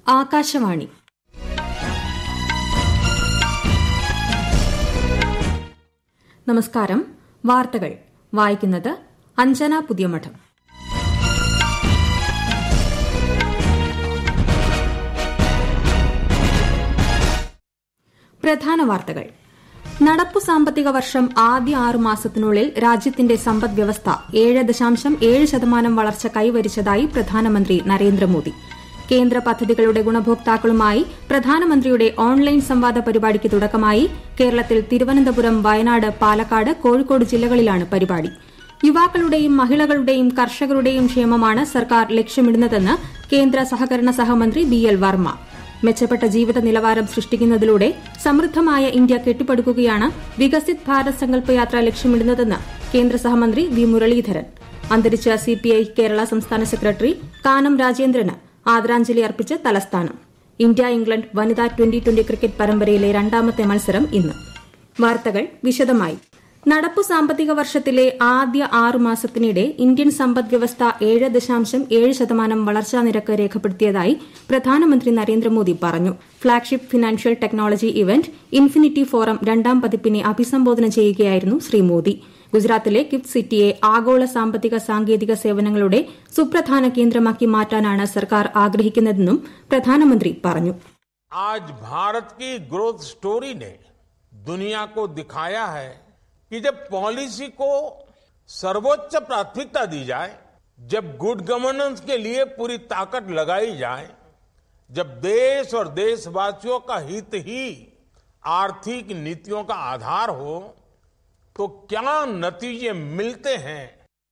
ആകാശവാണി നമസ്കാരം വാർത്തകൾ വായിക്കുന്നത് അഞ്ജന പുതിയമഠം പ്രധാന വാർത്തകൾ നടപ്പു സാമ്പത്തിക വർഷം ആദ്യ ആറ് മാസത്തിനുള്ളിൽ രാജ്യത്തിന്റെ സമ്പദ് വ്യവസ്ഥ ഏഴ് ദശാംശം ഏഴ് ശതമാനം വളർച്ച കൈവരിച്ചതായി പ്രധാനമന്ത്രി നരേന്ദ്രമോദി കേന്ദ്ര പദ്ധതികളുടെ ഗുണഭോക്താക്കളുമായി പ്രധാനമന്ത്രിയുടെ ഓൺലൈൻ സംവാദ പരിപാടിക്ക് തുടക്കമായി കേരളത്തിൽ തിരുവനന്തപുരം വയനാട് പാലക്കാട് കോഴിക്കോട് ജില്ലകളിലാണ് പരിപാടി യുവാക്കളുടെയും മഹിളകളുടെയും കർഷകരുടെയും ക്ഷേമമാണ് സർക്കാർ ലക്ഷ്യമിടുന്നതെന്ന് കേന്ദ്ര സഹകരണ സഹമന്ത്രി ബി എൽ വർമ്മ മെച്ചപ്പെട്ട ജീവിത നിലവാരം സൃഷ്ടിക്കുന്നതിലൂടെ സമൃദ്ധമായ ഇന്ത്യ കെട്ടിപ്പടുക്കുകയാണ് വികസിത് ഭാരത് സങ്കല്പയാത്ര ലക്ഷ്യമിടുന്നതെന്ന് കേന്ദ്ര സഹമന്ത്രി വി മുരളീധരൻ അന്തരിച്ച സിപിഐ കേരള സംസ്ഥാന സെക്രട്ടറി കാനം രാജേന്ദ്രന് ആദരാഞ്ജലി അർപ്പിച്ച് തലസ്ഥാനം ഇന്ത്യ ഇംഗ്ലണ്ട് വനിതാ ട്വന്റി ട്വന്റി ക്രിക്കറ്റ് പരമ്പരയിലെ രണ്ടാമത്തെ മത്സരം ഇന്ന് വാർത്തകൾ വിശദമായി നടപ്പു സാമ്പത്തിക വർഷത്തിലെ ആദ്യ ആറ് മാസത്തിനിടെ ഇന്ത്യൻ സമ്പദ് വ്യവസ്ഥ ഏഴ് ദശാംശം ഏഴ് ശതമാനം വളർച്ചാ നിരക്ക് രേഖപ്പെടുത്തിയതായി പ്രധാനമന്ത്രി നരേന്ദ്രമോദി പറഞ്ഞു flagship financial technology event infinity forum രണ്ടാം പതിപ്പിനെ അഭിസംബോധന ചെയ്യുകയായിരുന്നു ശ്രീ മോദി ഗുജറാത്തിലെ ഗിഫ്റ്റ് സിറ്റിയെ ആഗോള സാമ്പത്തിക സാങ്കേതിക സേവനങ്ങളുടെ സുപ്രധാന കേന്ദ്രമാക്കി മാറ്റാനാണ് സർക്കാർ ആഗ്രഹിക്കുന്നതെന്നും പ്രധാനമന്ത്രി പറഞ്ഞു आज भारत की ग्रोथ स्टोरी ने दुनिया को दिखाया है कि जब पॉलिसी को सर्वोच्च प्राथमिकता दी जाए जब गुड गवर्नेंस के लिए पूरी ताकत लगाई जाए जब देश और देशवासियों का हित ही आर्थिक नीतियों का आधार हो तो क्या नतीजे मिलते हैं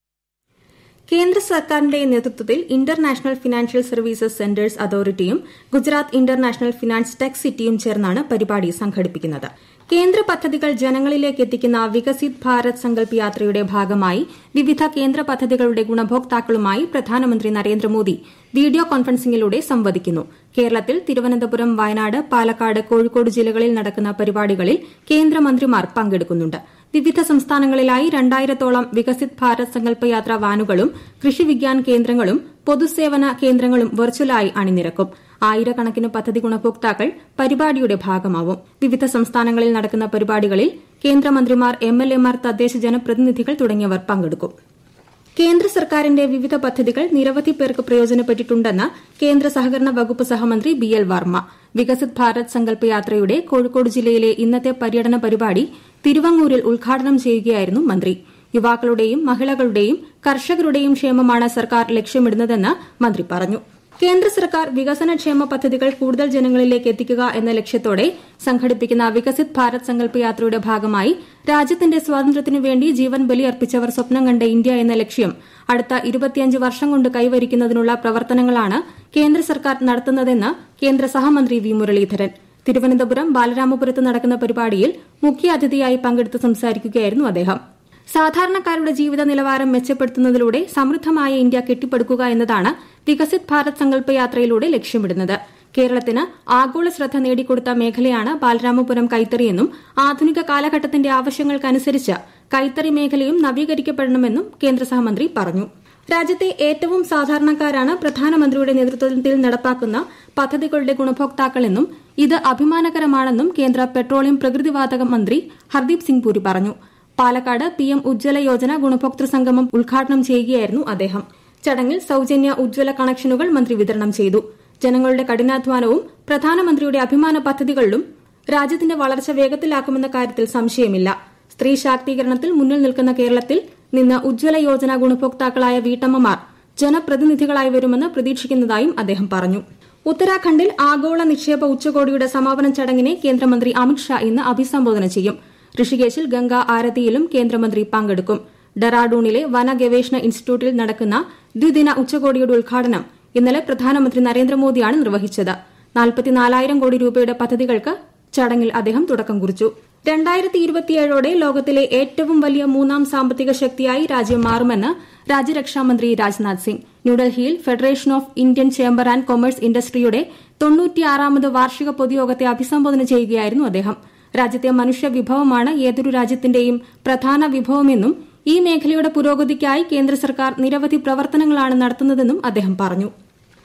കേന്ദ്ര സർക്കാരിന്റെ നേതൃത്വത്തിൽ ഇന്റർനാഷണൽ ഫിനാൻഷ്യൽ സർവീസസ് സെന്റേഴ്സ് അതോറിറ്റിയും ഗുജറാത്ത് ഇന്റർനാഷണൽ ഫിനാൻസ് ടെക് സിറ്റിയും ചേർന്നാണ് പരിപാടി സംഘടിപ്പിക്കുന്നത് കേന്ദ്ര പദ്ധതികൾ ജനങ്ങളിലേക്ക് എത്തിക്കുന്ന വികസിത് ഭാരത് സങ്കല്പ് യാത്രയുടെ ഭാഗമായി വിവിധ കേന്ദ്ര പദ്ധതികളുടെ ഗുണഭോക്താക്കളുമായി പ്രധാനമന്ത്രി നരേന്ദ്രമോദി വീഡിയോ കോൺഫറൻസിംഗിലൂടെ സംവദിക്കുന്നു കേരളത്തിൽ തിരുവനന്തപുരം വയനാട് പാലക്കാട് കോഴിക്കോട് ജില്ലകളിൽ നടക്കുന്ന പരിപാടികളിൽ കേന്ദ്രമന്ത്രിമാർ പങ്കെടുക്കുന്നുണ്ട് വിവിധ സംസ്ഥാനങ്ങളിലായി രണ്ടായിരത്തോളം വികസിത് ഭാരത് സങ്കല്പ യാത്ര വാനുകളും കൃഷി വിജ്ഞാൻ കേന്ദ്രങ്ങളും പൊതുസേവന കേന്ദ്രങ്ങളും വെർച്വലായി അണിനിരക്കും ആയിരക്കണക്കിന് പദ്ധതി ഗുണഭോക്താക്കൾ പരിപാടിയുടെ ഭാഗമാവും വിവിധ സംസ്ഥാനങ്ങളിൽ നടക്കുന്ന പരിപാടികളിൽ കേന്ദ്രമന്ത്രിമാർ എംഎൽഎമാർ തദ്ദേശ ജനപ്രതിനിധികൾ തുടങ്ങിയവർ പങ്കെടുക്കും കേന്ദ്ര സർക്കാരിന്റെ വിവിധ പദ്ധതികൾ നിരവധി പേർക്ക് പ്രയോജനപ്പെട്ടിട്ടുണ്ടെന്ന് കേന്ദ്ര സഹകരണ വകുപ്പ് സഹമന്ത്രി ബി എൽ വർമ്മ വികസിത് ഭാരത് സങ്കല്പ യാത്രയുടെ കോഴിക്കോട് ജില്ലയിലെ ഇന്നത്തെ പര്യടന പരിപാടി തിരുവങ്ങൂരിൽ ഉദ്ഘാടനം ചെയ്യുകയായിരുന്നു മന്ത്രി യുവാക്കളുടെയും മഹിളകളുടെയും കർഷകരുടെയും ക്ഷേമമാണ് സർക്കാർ ലക്ഷ്യമിടുന്നതെന്ന് മന്ത്രി പറഞ്ഞു കേന്ദ്ര സർക്കാർ വികസനക്ഷേമ പദ്ധതികൾ കൂടുതൽ ജനങ്ങളിലേക്ക് എത്തിക്കുക എന്ന ലക്ഷ്യത്തോടെ സംഘടിപ്പിക്കുന്ന വികസിത് ഭാരത് സങ്കല്പ യാത്രയുടെ ഭാഗമായി രാജ്യത്തിന്റെ സ്വാതന്ത്ര്യത്തിനു വേണ്ടി ജീവൻ ബലിയർപ്പിച്ചവർ സ്വപ്നം കണ്ട ഇന്ത്യ എന്ന ലക്ഷ്യം അടുത്ത ഇരുപത്തിയഞ്ച് വർഷം കൊണ്ട് കൈവരിക്കുന്നതിനുള്ള പ്രവർത്തനങ്ങളാണ് കേന്ദ്ര സർക്കാർ നടത്തുന്നതെന്ന് കേന്ദ്ര സഹമന്ത്രി വി മുരളീധരൻ തിരുവനന്തപുരം ബാലരാമപുരത്ത് നടക്കുന്ന പരിപാടിയിൽ മുഖ്യാതിഥിയായി പങ്കെടുത്ത് സംസാരിക്കുകയായിരുന്നു അദ്ദേഹം സാധാരണക്കാരുടെ ജീവിത നിലവാരം മെച്ചപ്പെടുത്തുന്നതിലൂടെ സമൃദ്ധമായ ഇന്ത്യ കെട്ടിപ്പടുക്കുക എന്നതാണ് വികസിത് ഭാരത് സങ്കല്പ യാത്രയിലൂടെ ലക്ഷ്യമിടുന്നത് കേരളത്തിന് ആഗോള ശ്രദ്ധ നേടിക്കൊടുത്ത മേഖലയാണ് ബാലരാമപുരം കൈത്തറിയെന്നും ആധുനിക കാലഘട്ടത്തിന്റെ ആവശ്യങ്ങൾക്കനുസരിച്ച് കൈത്തറി മേഖലയും നവീകരിക്കപ്പെടണമെന്നും കേന്ദ്ര സഹമന്ത്രി പറഞ്ഞു രാജ്യത്തെ ഏറ്റവും സാധാരണക്കാരാണ് പ്രധാനമന്ത്രിയുടെ നേതൃത്വത്തിൽ നടപ്പാക്കുന്ന പദ്ധതികളുടെ ഗുണഭോക്താക്കളെന്നും ഇത് അഭിമാനകരമാണെന്നും കേന്ദ്ര പെട്രോളിയം പ്രകൃതിവാതക മന്ത്രി ഹർദീപ് സിംഗ് പുരി പറഞ്ഞു പാലക്കാട് പി എം ഉജ്ജ്വല യോജന ഗുണഭോക്തൃ സംഗമം ഉദ്ഘാടനം ചെയ്യുകയായിരുന്നു അദ്ദേഹം ചടങ്ങിൽ സൌജന്യ ഉജ്ജ്വല കണക്ഷനുകൾ മന്ത്രി വിതരണം ചെയ്തു ജനങ്ങളുടെ കഠിനാധ്വാനവും പ്രധാനമന്ത്രിയുടെ അഭിമാന പദ്ധതികളിലും രാജ്യത്തിന്റെ വളർച്ച വേഗത്തിലാക്കുമെന്ന കാര്യത്തിൽ സംശയമില്ല സ്ത്രീ ശാക്തീകരണത്തിൽ മുന്നിൽ നിൽക്കുന്ന കേരളത്തിൽ നിന്ന് ഉജ്ജ്വല യോജന ഗുണഭോക്താക്കളായ വീട്ടമ്മമാർ ജനപ്രതിനിധികളായി വരുമെന്ന് പ്രതീക്ഷിക്കുന്നതായും അദ്ദേഹം പറഞ്ഞു ഉത്തരാഖണ്ഡിൽ ആഗോള നിക്ഷേപ ഉച്ചകോടിയുടെ സമാപന ചടങ്ങിനെ കേന്ദ്രമന്ത്രി അമിത്ഷാ ഇന്ന് അഭിസംബോധന ചെയ്യും ഋഷികേശിൽ ഗംഗ ആരതിയിലും കേന്ദ്രമന്ത്രി പങ്കെടുക്കും ഡെറാഡൂണിലെ വന ഗവേഷണ ഇൻസ്റ്റിറ്റ്യൂട്ടിൽ നടക്കുന്ന ദ്വിദിന ഉച്ചകോടിയുടെ ഉദ്ഘാടനം ഇന്നലെ പ്രധാനമന്ത്രി നരേന്ദ്രമോദിയാണ് നിർവഹിച്ചത് നാൽപ്പത്തിനാലായിരം കോടി രൂപയുടെ പദ്ധതികൾക്ക് ചടങ്ങിൽ അദ്ദേഹം തുടക്കം കുറിച്ചു രണ്ടായിരത്തി ഇരുപത്തിയേഴോടെ ലോകത്തിലെ ഏറ്റവും വലിയ മൂന്നാം സാമ്പത്തിക ശക്തിയായി രാജ്യം മാറുമെന്ന് രാജ്യരക്ഷാമന്ത്രി രാജ്നാഥ് സിംഗ് ന്യൂഡൽഹിയിൽ federation of Indian chamber and commerce ഇൻഡസ്ട്രിയുടെ തൊണ്ണൂറ്റിയാറാമത് വാർഷിക പൊതുയോഗത്തെ അഭിസംബോധന ചെയ്യുകയായിരുന്നു അദ്ദേഹം രാജ്യത്തെ മനുഷ്യ വിഭവമാണ് ഏതൊരു രാജ്യത്തിന്റെയും പ്രധാന വിഭവമെന്നും ഈ മേഖലയുടെ പുരോഗതിക്കായി കേന്ദ്ര സർക്കാർ നിരവധി പ്രവർത്തനങ്ങളാണ് നടത്തുന്നതെന്നും അദ്ദേഹം പറഞ്ഞു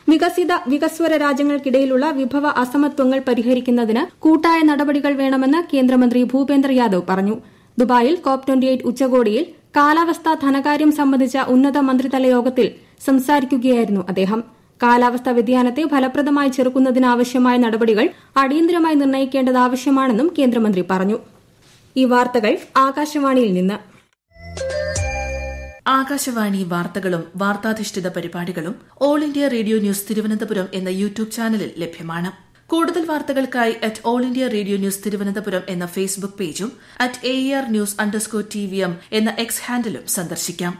വികസിത വികസ്വര രാജ്യങ്ങൾക്കിടയിലുള്ള വിഭവ അസമത്വങ്ങൾ പരിഹരിക്കുന്നതിന് കൂട്ടായ നടപടികൾ വേണമെന്ന് കേന്ദ്രമന്ത്രി ഭൂപേന്ദ്ര യാദവ് പറഞ്ഞു ദുബായിൽ കോപ്പ് ട്വന്റി എയ്റ്റ് ഉച്ചകോടിയിൽ കാലാവസ്ഥാ ധനകാര്യം സംബന്ധിച്ച ഉന്നത മന്ത്രിതല യോഗത്തിൽ സംസാരിക്കുകയായിരുന്നു അദ്ദേഹം കാലാവസ്ഥാ വ്യതിയാനത്തെ ഫലപ്രദമായി ചെറുക്കുന്നതിനാവശ്യമായ നടപടികൾ അടിയന്തരമായി നിർണ്ണയിക്കേണ്ടത് ആവശ്യമാണെന്നും കേന്ദ്രമന്ത്രി പറഞ്ഞു ഈ വാർത്തകൾ ആകാശവാണിയിൽ നിന്ന് ആകാശവാണി വാർത്തകളും വാർത്താധിഷ്ഠിത പരിപാടികളും all India radio news Thiruvananthapuram എന്ന യൂട്യൂബ് ചാനലിൽ ലഭ്യമാണ് കൂടുതൽ വാർത്തകൾക്കായി at all India radio news Thiruvananthapuram എന്ന ഫേസ്ബുക്ക് പേജും at A R news underscore T V M എന്ന എക്സ് ഹാൻഡിലും സന്ദർശിക്കാം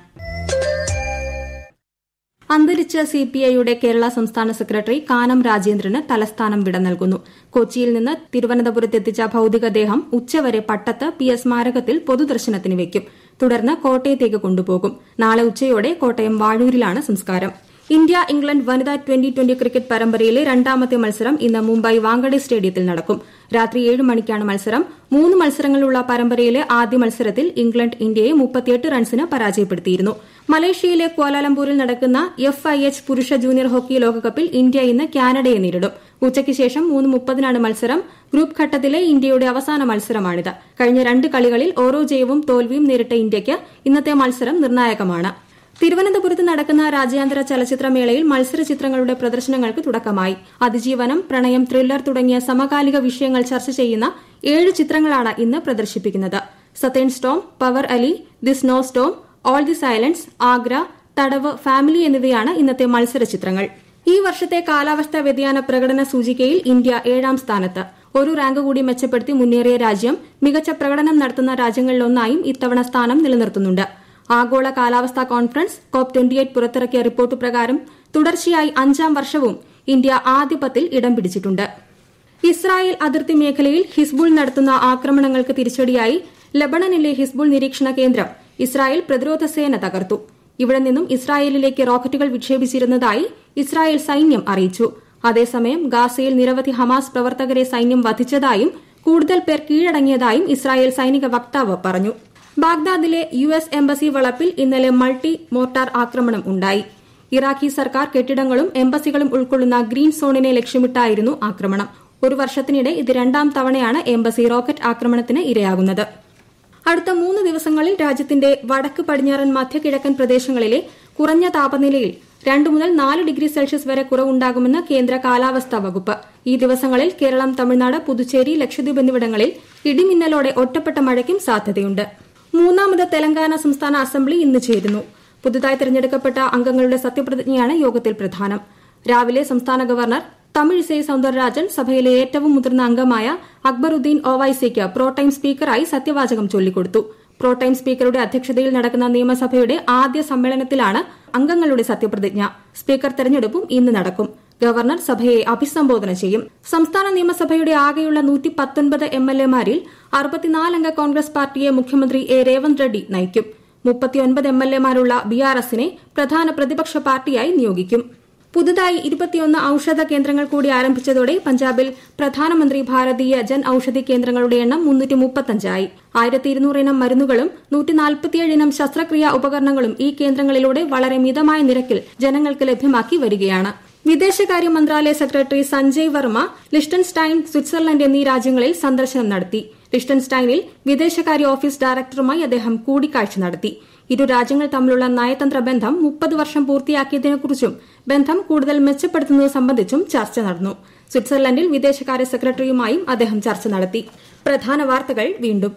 അന്തരിച്ച സിപിഐയുടെ കേരള സംസ്ഥാന സെക്രട്ടറി കാനം രാജേന്ദ്രന് തലസ്ഥാനം വിട നൽകുന്നു കൊച്ചിയിൽ നിന്ന് തിരുവനന്തപുരത്തെത്തിച്ച ഭൌതികദേഹം ഉച്ചവരെ പട്ടത്ത് പി എസ് സ്മാരകത്തിൽ പൊതുദർശനത്തിന് വയ്ക്കും തുടർന്ന് കോട്ടയത്തേക്ക് കൊണ്ടുപോകും നാളെ ഉച്ചയോടെ കോട്ടയം വാഴൂരിലാണ് സംസ്കാരം ഇന്ത്യ ഇംഗ്ലണ്ട് വനിതാ ട്വന്റി ട്വന്റി ക്രിക്കറ്റ് പരമ്പരയിലെ രണ്ടാമത്തെ മത്സരം ഇന്ന് മുംബൈ വാങ്കഡെ സ്റ്റേഡിയത്തിൽ നടക്കും രാത്രി ഏഴ് മണിക്കാണ് മത്സരം മൂന്ന് മത്സരങ്ങളുള്ള പരമ്പരയിലെ ആദ്യ മത്സരത്തിൽ ഇംഗ്ലണ്ട് ഇന്ത്യയെ മുപ്പത്തിയെട്ട് റൺസിന് പരാജയപ്പെടുത്തിയിരുന്നു മലേഷ്യയിലെ ക്വാലാലംപൂരിൽ നടക്കുന്ന എഫ് ഐ എച്ച് പുരുഷ ജൂനിയർ ഹോക്കി ലോകകപ്പിൽ ഇന്ത്യ ഇന്ന് കാനഡയെ നേരിടും ഉച്ചയ്ക്ക് ശേഷം മൂന്ന് മുപ്പതിനാണ് മത്സരം ഗ്രൂപ്പ് ഘട്ടത്തിലെ ഇന്ത്യയുടെ അവസാന മത്സരമാണിത് കഴിഞ്ഞ രണ്ട് കളികളിൽ ഓരോ ജയവും തോൽവിയും നേരിട്ട ഇന്ത്യയ്ക്ക് ഇന്നത്തെ മത്സരം നിർണായകമാണ് തിരുവനന്തപുരത്ത് നടക്കുന്ന രാജ്യാന്തര ചലച്ചിത്രമേളയിൽ മത്സര ചിത്രങ്ങളുടെ പ്രദർശനങ്ങൾക്ക് തുടക്കമായി അതിജീവനം പ്രണയം ത്രില്ലർ തുടങ്ങിയ സമകാലിക വിഷയങ്ങൾ ചർച്ച ചെയ്യുന്ന ഏഴ് ചിത്രങ്ങളാണ് ഇന്ന് പ്രദർശിപ്പിക്കുന്നത് southern storm power alley the snow storm all the silence Agra Thadavu family എന്നിവയാണ് ഇന്നത്തെ മത്സര ചിത്രങ്ങൾ ഈ വർഷത്തെ കാലാവസ്ഥാ വ്യതിയാന പ്രകടന സൂചികയിൽ ഇന്ത്യ ഏഴാം സ്ഥാനത്ത് ഒരു റാങ്ക് കൂടി മെച്ചപ്പെടുത്തി മുന്നേറിയ രാജ്യം മികച്ച പ്രകടനം നടത്തുന്ന രാജ്യങ്ങളിലൊന്നായും ഇത്തവണ സ്ഥാനം നിലനിർത്തുന്നുണ്ട് ആഗോള കാലാവസ്ഥാ കോൺഫറൻസ് കോപ്പ് ട്വന്റി എയ്റ്റ് പുറത്തിറക്കിയ റിപ്പോർട്ട് പ്രകാരം തുടർച്ചയായി അഞ്ചാം വർഷവും ഇന്ത്യ ആദ്യ പത്തിൽ ഇടം പിടിച്ചിട്ടുണ്ട് ഇസ്രായേൽ അതിർത്തി മേഖലയിൽ ഹിസ്ബുൾ നടത്തുന്ന ആക്രമണങ്ങൾക്ക് തിരിച്ചടിയായി ലബണനിലെ ഹിസ്ബുൾ നിരീക്ഷണ കേന്ദ്രം ഇസ്രായേൽ പ്രതിരോധ സേന തകർത്തു ഇവിടെ നിന്നും ഇസ്രായേലിലേക്ക് റോക്കറ്റുകൾ വിക്ഷേപിച്ചിരുന്നതായി ഇസ്രായേൽ സൈന്യം അറിയിച്ചു അതേസമയം ഗാസയിൽ നിരവധി ഹമാസ് പ്രവർത്തകരെ സൈന്യം വധിച്ചതായും കൂടുതൽ പേർ കീഴടങ്ങിയതായും ഇസ്രായേൽ സൈനിക വക്താവ് പറഞ്ഞു ബാഗ്ദാദിലെ യു എസ് എംബസി വളപ്പിൽ ഇന്നലെ മൾട്ടി മോർട്ടാർ ആക്രമണം ഉണ്ടായി ഇറാഖി സർക്കാർ കെട്ടിടങ്ങളും എംബസികളും ഉൾക്കൊള്ളുന്ന ഗ്രീൻ സോണിനെ ലക്ഷ്യമിട്ടായിരുന്നു ആക്രമണം ഒരു വർഷത്തിനിടെ ഇത് രണ്ടാം തവണയാണ് എംബസി റോക്കറ്റ് ആക്രമണത്തിന് ഇരയാകുന്നത് അടുത്ത മൂന്ന് ദിവസങ്ങളിൽ രാജ്യത്തിന്റെ വടക്ക് പടിഞ്ഞാറൻ മധ്യകിഴക്കൻ പ്രദേശങ്ങളിലെ കുറഞ്ഞ താപനിലയിൽ രണ്ട് മുതൽ നാല് ഡിഗ്രി സെൽഷ്യസ് വരെ കുറവുണ്ടാകുമെന്ന് കേന്ദ്ര കാലാവസ്ഥാ വകുപ്പ് ഈ ദിവസങ്ങളിൽ കേരളം തമിഴ്നാട് പുതുച്ചേരി ലക്ഷദ്വീപ് എന്നിവിടങ്ങളിൽ ഇടിമിന്നലോടെ ഒറ്റപ്പെട്ട മഴയ്ക്കും സാധ്യതയുണ്ട് മൂന്നാമത് തെലങ്കാന സംസ്ഥാന അസംബ്ലി ഇന്ന് ചേരുന്നു പുതുതായി തെരഞ്ഞെടുക്കപ്പെട്ട അംഗങ്ങളുടെ സത്യപ്രതിജ്ഞയാണ് യോഗത്തിൽ പ്രധാനം രാവിലെ സംസ്ഥാന ഗവർണർ തമിഴിസൈ സൌന്ദരരാജൻ സഭയിലെ ഏറ്റവും മുതിർന്ന അംഗമായ അക്ബറുദ്ദീൻ ഒവൈസിക്ക് പ്രോടൈം സ്പീക്കറായി സത്യവാചകം ചൊല്ലിക്കൊടുത്തു പ്രോടൈം സ്പീക്കറുടെ അധ്യക്ഷതയിൽ നടക്കുന്ന നിയമസഭയുടെ ആദ്യ സമ്മേളനത്തിലാണ് അംഗങ്ങളുടെ സത്യപ്രതിജ്ഞ സ്പീക്കർ തെരഞ്ഞെടുപ്പും ഇന്ന് നടക്കും ഗവർണർ സഭയെ അഭിസംബോധന ചെയ്യും സംസ്ഥാന നിയമസഭയുടെ ആകെയുള്ള നൂറ്റി പത്തൊൻപത് എം എൽ എമാരിൽ അറുപത്തിനാലംഗ കോൺഗ്രസ് പാർട്ടിയെ മുഖ്യമന്ത്രി എ രേവന്ത് റെഡ്ഡി നയിക്കും മുപ്പത്തിയൊൻപത് എം എൽ എമാരുള്ള ബി ആർ എസിനെ പ്രധാന പ്രതിപക്ഷ പാർട്ടിയായി നിയോഗിക്കും പുതുതായി ഇരുപത്തിയൊന്ന് ഔഷധ കേന്ദ്രങ്ങൾ കൂടി ആരംഭിച്ചതോടെ പഞ്ചാബിൽ പ്രധാനമന്ത്രി ഭാരതീയ ജൻ ഔഷധി കേന്ദ്രങ്ങളുടെ എണ്ണം മുന്നൂറ്റി മുപ്പത്തഞ്ചായി ആയിരത്തി ഇരുന്നൂറ് ഇനം മരുന്നുകളും നൂറ്റി നാൽപ്പത്തിയേഴ് ഇനം ശസ്ത്രക്രിയാ ഉപകരണങ്ങളും ഈ കേന്ദ്രങ്ങളിലൂടെ വളരെ മിതമായ നിരക്കിൽ ജനങ്ങൾക്ക് ലഭ്യമാക്കി വരികയാണ് വിദേശകാര്യ മന്ത്രാലയ secretary Sanjay Verma Liechtenstein Switzerland എന്നീ രാജ്യങ്ങളിൽ സന്ദർശനം നടത്തി ലിഷ്ടൻസ്റ്റൈനിൽ വിദേശകാര്യ ഓഫീസ് ഡയറക്ടറുമായി അദ്ദേഹം കൂടിക്കാഴ്ച നടത്തി ഇരു രാജ്യങ്ങൾ തമ്മിലുള്ള നയതന്ത്ര ബന്ധം മുപ്പത് വർഷം പൂർത്തിയാക്കിയതിനെക്കുറിച്ചും ബന്ധം കൂടുതൽ മെച്ചപ്പെടുത്തുന്നത് സംബന്ധിച്ചും ചർച്ച നടന്നു സ്വിറ്റ്സർലൻഡിൽ വിദേശകാര്യ സെക്രട്ടറിയുമായും അദ്ദേഹം ചർച്ച നടത്തി പ്രധാന വാർത്തകൾ വീണ്ടും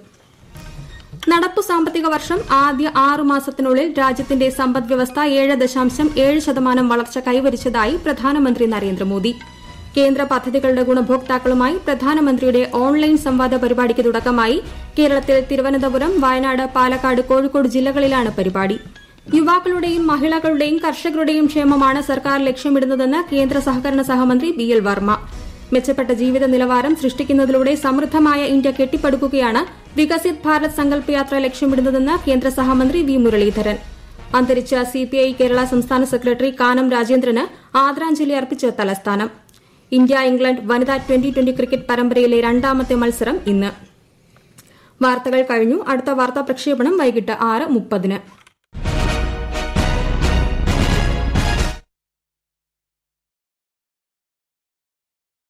നടപ്പു സാമ്പത്തിക വർഷം ആദ്യ ആറു മാസത്തിനുള്ളിൽ രാജ്യത്തിന്റെ സമ്പദ് വ്യവസ്ഥ ഏഴ് ദശാംശം ഏഴ് ശതമാനം വളർച്ച കൈവരിച്ചതായി പ്രധാനമന്ത്രി നരേന്ദ്രമോദി കേന്ദ്ര പദ്ധതികളുടെ ഗുണഭോക്താക്കളുമായി പ്രധാനമന്ത്രിയുടെ ഓൺലൈൻ സംവാദ പരിപാടിക്ക് തുടക്കമായി കേരളത്തിൽ തിരുവനന്തപുരം വയനാട് പാലക്കാട് കോഴിക്കോട് ജില്ലകളിലാണ് പരിപാടി യുവാക്കളുടെയും മഹിളകളുടെയും കർഷകരുടെയും ക്ഷേമമാണ് സർക്കാർ ലക്ഷ്യമിടുന്നതെന്ന് കേന്ദ്ര സഹകരണ സഹമന്ത്രി ബി എൽ വർമ്മ മെച്ചപ്പെട്ട ജീവിത നിലവാരം സൃഷ്ടിക്കുന്നതിലൂടെ സമൃദ്ധമായ ഇന്ത്യ കെട്ടിപ്പടുക്കുകയാണ് വികസിത് ഭാരത് സങ്കല്പ യാത്ര ലക്ഷ്യമിടുന്നതെന്ന് കേന്ദ്ര സഹമന്ത്രി വി മുരളീധരൻ അന്തരിച്ച സിപിഐ കേരള സംസ്ഥാന സെക്രട്ടറി കാനം രാജേന്ദ്രന് ആദരാഞ്ജലി അർപ്പിച്ച് തലസ്ഥാനം ഇന്ത്യ ഇംഗ്ലണ്ട് വനിതാ ട്വന്റി ട്വന്റി ക്രിക്കറ്റ് പരമ്പരയിലെ രണ്ടാമത്തെ മത്സരം ഇന്ന് വാർത്തകൾ കഴിഞ്ഞു അടുത്ത വാർത്താ പ്രക്ഷേപണം വൈകിട്ട് ആറ് മുപ്പതിന്